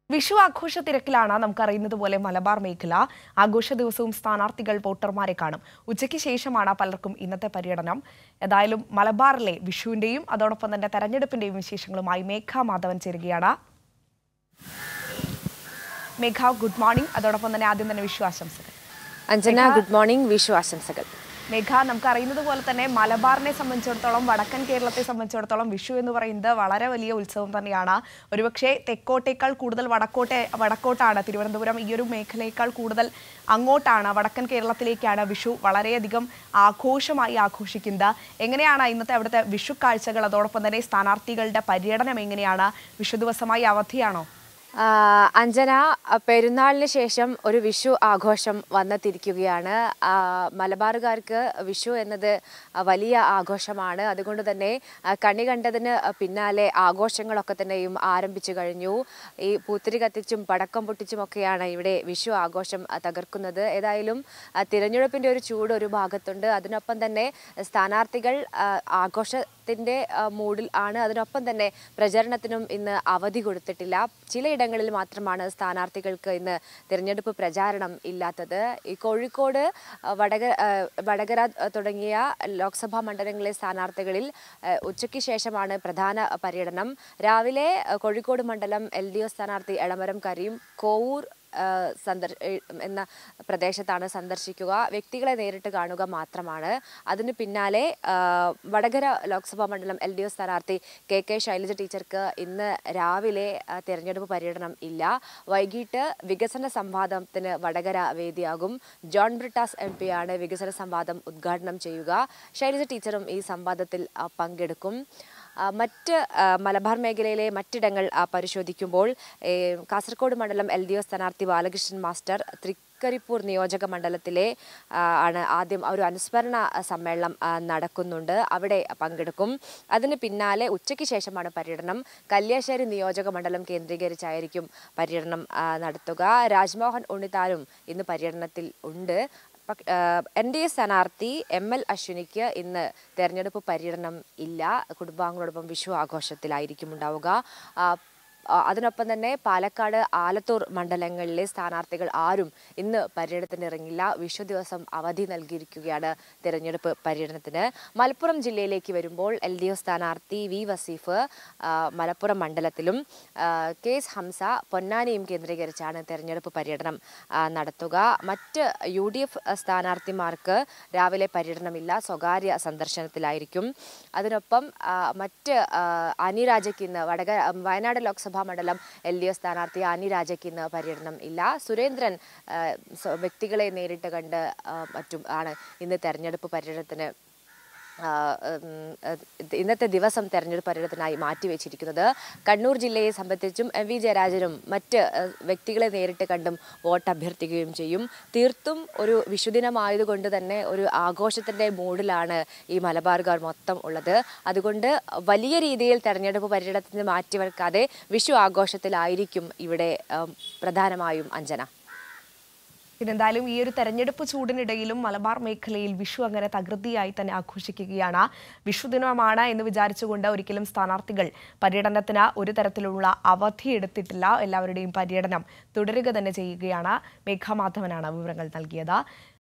വിഷു ആഘോഷ തിരക്കിലാണ് നമുക്കറിയുന്നത് പോലെ മലബാർ മേഖല ആഘോഷ ദിവസവും സ്ഥാനാർത്ഥികൾ വോട്ടർമാരെ കാണും ഉച്ചയ്ക്ക് ശേഷമാണ് പലർക്കും ഇന്നത്തെ പര്യടനം ഏതായാലും മലബാറിലെ വിഷുവിന്റെയും അതോടൊപ്പം തന്നെ തെരഞ്ഞെടുപ്പിന്റെയും വിശേഷങ്ങളുമായി മേഘ മാധവൻ ചേരുകയാണ് മേഘ ഗുഡ് മോർണിംഗ് അതോടൊപ്പം തന്നെ ആദ്യം തന്നെ വിഷു ആശംസകൾ അഞ്ജന ഗുഡ് മോർണിംഗ് വിഷു ആശംസകൾ മേഘ നമുക്ക് അറിയുന്നത് പോലെ തന്നെ മലബാറിനെ സംബന്ധിച്ചിടത്തോളം വടക്കൻ കേരളത്തെ സംബന്ധിച്ചിടത്തോളം വിഷു എന്ന് പറയുന്നത് വളരെ വലിയ ഉത്സവം തന്നെയാണ് ഒരുപക്ഷെ തെക്കോട്ടേക്കാൾ കൂടുതൽ വടക്കോട്ടെ വടക്കോട്ടാണ് തിരുവനന്തപുരം ഈ ഒരു മേഖലയേക്കാൾ കൂടുതൽ അങ്ങോട്ടാണ് വടക്കൻ കേരളത്തിലേക്കാണ് വിഷു വളരെയധികം ആഘോഷമായി ആഘോഷിക്കുന്നത് എങ്ങനെയാണ് ഇന്നത്തെ അവിടുത്തെ വിഷു കാഴ്ചകൾ അതോടൊപ്പം തന്നെ സ്ഥാനാർത്ഥികളുടെ പര്യടനം എങ്ങനെയാണ് വിഷു ദിവസമായി അവധിയാണോ ആ, അഞ്ജന ആ, പെരുന്നാളിന് ശേഷം ഒരു വിഷു ആഘോഷം വന്നെത്തിയിരിക്കുകയാണ് ആ, മലബാറുകാർക്ക് വിഷു എന്നത് ആ, വലിയ ആഘോഷമാണ് അതുകൊണ്ട് തന്നെ ആ, കണി കണ്ടതിന് പിന്നാലെ ആഘോഷങ്ങളൊക്കെ തന്നെയും ആരംഭിച്ചു കഴിഞ്ഞു ഈ പൂത്തിരി കത്തിച്ചും പടക്കം പൊട്ടിച്ചുമൊക്കെയാണ് ഇവിടെ വിഷു ആഘോഷം ആ, തകർക്കുന്നത് ഏതായാലും ആ, തിരഞ്ഞെടുപ്പിന്റെ ഒരു ചൂട് ഒരു ഭാഗത്തുണ്ട് അതിനൊപ്പം തന്നെ സ്ഥാനാർത്ഥികൾ ആ, ആഘോഷത്തിന്റെ ആ, മൂഡിൽ ആണ് അതിനൊപ്പം തന്നെ പ്രചരണത്തിനും ഇന്ന് അവധി കൊടുത്തിട്ടില്ല ചിലയിടങ്ങളിൽ മാത്രമാണ് സ്ഥാനാർത്ഥികൾക്ക് ഇന്ന് തിരഞ്ഞെടുപ്പ് പ്രചാരണം ഇല്ലാത്തത് ഈ കോഴിക്കോട് ആ, വടകര ആ, വടകര ആ, തുടങ്ങിയ ലോക്സഭാ മണ്ഡലങ്ങളിലെ സ്ഥാനാർത്ഥികളിൽ ആ, ഉച്ചയ്ക്ക് ശേഷമാണ് പ്രധാന പര്യടനം രാവിലെ ആ, കോഴിക്കോട് മണ്ഡലം എൽ ഡി എഫ് സ്ഥാനാർത്ഥി എളമരം കരീം കോവൂർ ആ, സന്ദർ ഏ- എന്ന പ്രദേശത്താണ് സന്ദർശിക്കുക വ്യക്തികളെ നേരിട്ട് കാണുക മാത്രമാണ് അതിന് പിന്നാലെ ആ, വടകര ലോക്സഭാ മണ്ഡലം എൽ ഡി എഫ് സ്ഥാനാർത്ഥി കെ കെ ശൈലജ ടീച്ചർക്ക് ഇന്ന് രാവിലെ ആ, തെരഞ്ഞെടുപ്പ് പര്യടനം ഇല്ല വൈകിട്ട് വികസന സംവാദത്തിന് വടകര വേദിയാകും ജോൺ ബ്രിട്ടാസ് എം പിയാണ് വികസന സംവാദം ഉദ്ഘാടനം ചെയ്യുക ശൈലജ ടീച്ചറും ഈ സംവാദത്തിൽ ആ, പങ്കെടുക്കും ആ, മറ്റ് ആ, മലബാർ മേഖലയിലെ മറ്റിടങ്ങൾ ആ, പരിശോധിക്കുമ്പോൾ ഏ, കാസർഗോഡ് മണ്ഡലം എൽ ഡി എഫ് സ്ഥാനാർത്ഥി ബാലകൃഷ്ണൻ മാസ്റ്റർ തൃക്കരിപ്പൂർ നിയോജക മണ്ഡലത്തിലെ ആ, ആണ് ആദ്യം ഒരു അനുസ്മരണ സമ്മേളനം ആ, നടക്കുന്നുണ്ട് അവിടെ പങ്കെടുക്കും അതിന് പിന്നാലെ ഉച്ചയ്ക്ക് ശേഷമാണ് പര്യടനം കല്യാശ്ശേരി നിയോജക മണ്ഡലം കേന്ദ്രീകരിച്ചായിരിക്കും പര്യടനം ആ, നടത്തുക രാജ്മോഹൻ ഉണ്ണിത്താനും ഇന്ന് പര്യടനത്തിൽ ഉണ്ട് എൻ ഡി എ സ്ഥാനാർത്ഥി എം എൽ അശ്വിനിക്ക് ഇന്ന് തെരഞ്ഞെടുപ്പ് പര്യടനം ഇല്ല കുടുംബാംഗങ്ങളോടൊപ്പം വിഷു ആഘോഷത്തിലായിരിക്കും ഉണ്ടാവുക ആ, ആ, അതിനൊപ്പം തന്നെ പാലക്കാട് ആലത്തൂർ മണ്ഡലങ്ങളിലെ സ്ഥാനാർത്ഥികൾ ആരും ഇന്ന് പര്യടനത്തിന് ഇറങ്ങില്ല വിഷു ദിവസം അവധി നൽകിയിരിക്കുകയാണ് തെരഞ്ഞെടുപ്പ് പര്യടനത്തിന് മലപ്പുറം ജില്ലയിലേക്ക് വരുമ്പോൾ എൽ ഡി എഫ് സ്ഥാനാർത്ഥി വി വസീഫ് ആ, മലപ്പുറം മണ്ഡലത്തിലും ആ, കെ എസ് ഹംസ പൊന്നാനിയും കേന്ദ്രീകരിച്ചാണ് തെരഞ്ഞെടുപ്പ് പര്യടനം ആ, നടത്തുക മറ്റ് യു ഡി എഫ് സ്ഥാനാർത്ഥിമാർക്ക് രാവിലെ പര്യടനമില്ല സ്വകാര്യ സന്ദർശനത്തിലായിരിക്കും അതിനൊപ്പം ആ, മറ്റ് ആ, അനി രാജയ്ക്ക് ഇന്ന് വടക വയനാട് ലോക്സഭാ മണ്ഡലം എൽ ഡി എഫ് സ്ഥാനാർത്ഥി അനി രാജയ്ക്ക് ഇന്ന് പര്യടനം ഇല്ല സുരേന്ദ്രൻ ആ, സ്വ- വ്യക്തികളെ നേരിട്ട് കണ്ട് ആ, മറ്റും ആണ് ഇന്ന് തെരഞ്ഞെടുപ്പ് പര്യടനത്തിന് ആ, ഉം, അത് ഇന്നത്തെ ദിവസം തെരഞ്ഞെടുപ്പ് പര്യടനത്തിനായി മാറ്റിവെച്ചിരിക്കുന്നത് കണ്ണൂർ ജില്ലയെ സംബന്ധിച്ചും എം വി ജയരാജനും മറ്റ് ആ, വ്യക്തികളെ നേരിട്ട് കണ്ടും വോട്ട് അഭ്യർത്ഥിക്കുകയും ചെയ്യും തീർത്തും ഒരു വിഷുദിനമായതുകൊണ്ട് തന്നെ ഒരു ആഘോഷത്തിൻ്റെ മൂഡിലാണ് ഈ മലബാറുകാർ മൊത്തം ഉള്ളത് അതുകൊണ്ട് വലിയ രീതിയിൽ തെരഞ്ഞെടുപ്പ് പര്യടനത്തിന് മാറ്റിവെക്കാതെ വിഷു ആഘോഷത്തിലായിരിക്കും ഇവിടെ ആ, പ്രധാനമായും അഞ്ജന പിന്നെ എന്തായാലും ഈ ഒരു തെരഞ്ഞെടുപ്പ് ചൂടിനിടയിലും മലബാർ മേഖലയിൽ വിഷു അങ്ങനെ തകൃതിയായി തന്നെ ആഘോഷിക്കുകയാണ് വിഷു ദിനമാണ് എന്ന് വിചാരിച്ചുകൊണ്ട് ഒരിക്കലും സ്ഥാനാർത്ഥികൾ പര്യടനത്തിന് ഒരു തരത്തിലുള്ള അവധി എടുത്തിട്ടില്ല എല്ലാവരുടെയും പര്യടനം തുടരുക തന്നെ ചെയ്യുകയാണ് മേഘാമാധവനാണ് വിവരങ്ങൾ നൽകിയത്